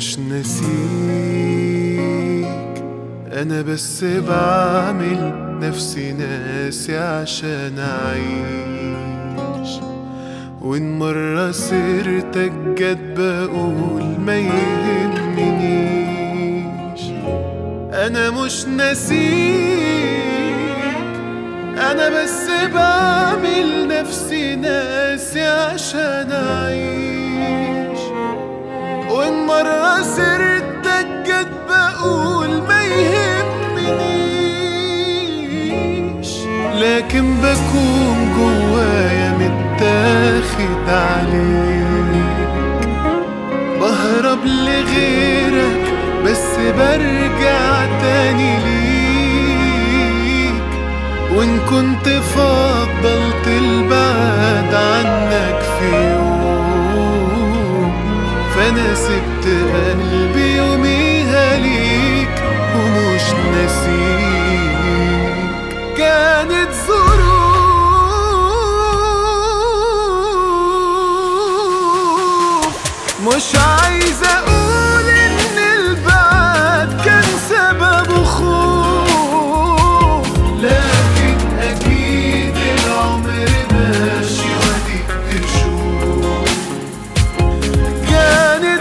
مش ناسيك انا بس بعمل نفسي ناسي عشان اعيش وان مرة سيرتك جت بقول ما يهمنيش انا مش ناسيك انا بس بعمل نفسي ناسي عشان اعيش وان مرة سيرتك جت بقول ما يهمنيش لكن بكون جوايا متاخد عليك بهرب لغيرك بس برجع تاني ليك وان كنت فضلت البعد عنك في يوم فانا سبت قلبي يوميها ليك ومش ناسيك كانت ظروف مش عايز اقول ان البعد كان سببه خوف لكن اكيد العمر ماشي وديك تشوف كانت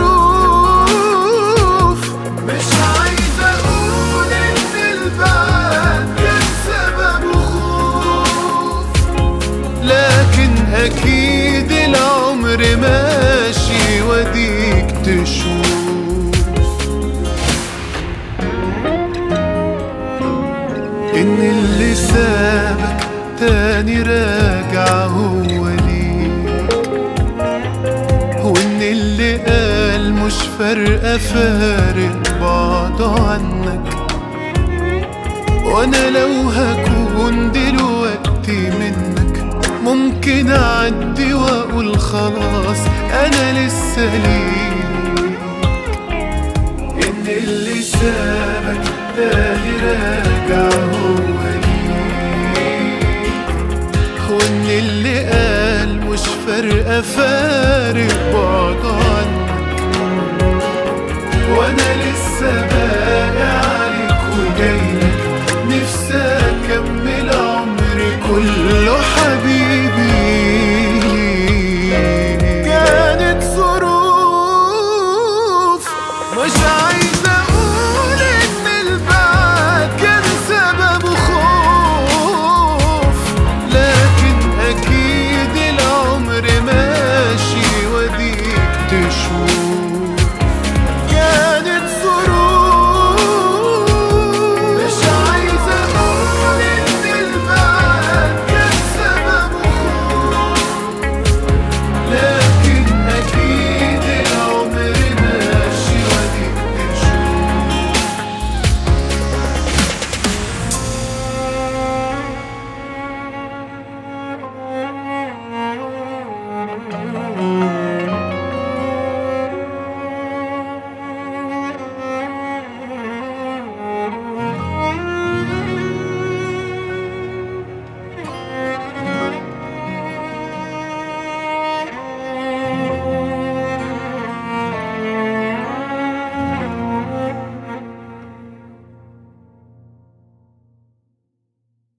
ظروف مش عايز اقول ان البعد كان سببه خوف لكن اكيد العمر ماشي وديك تشوف ان اللي سابك تاني راجع هو ليك وان اللي قال مش فارقة فارق بعضه عنك وانا لو هكون دلوقتي منك ممكن اعدي واقول خلاص انا لسه ليك ان اللي سابك تاني راجع هو ليك وان اللي قال مش فارقة فارق بعضها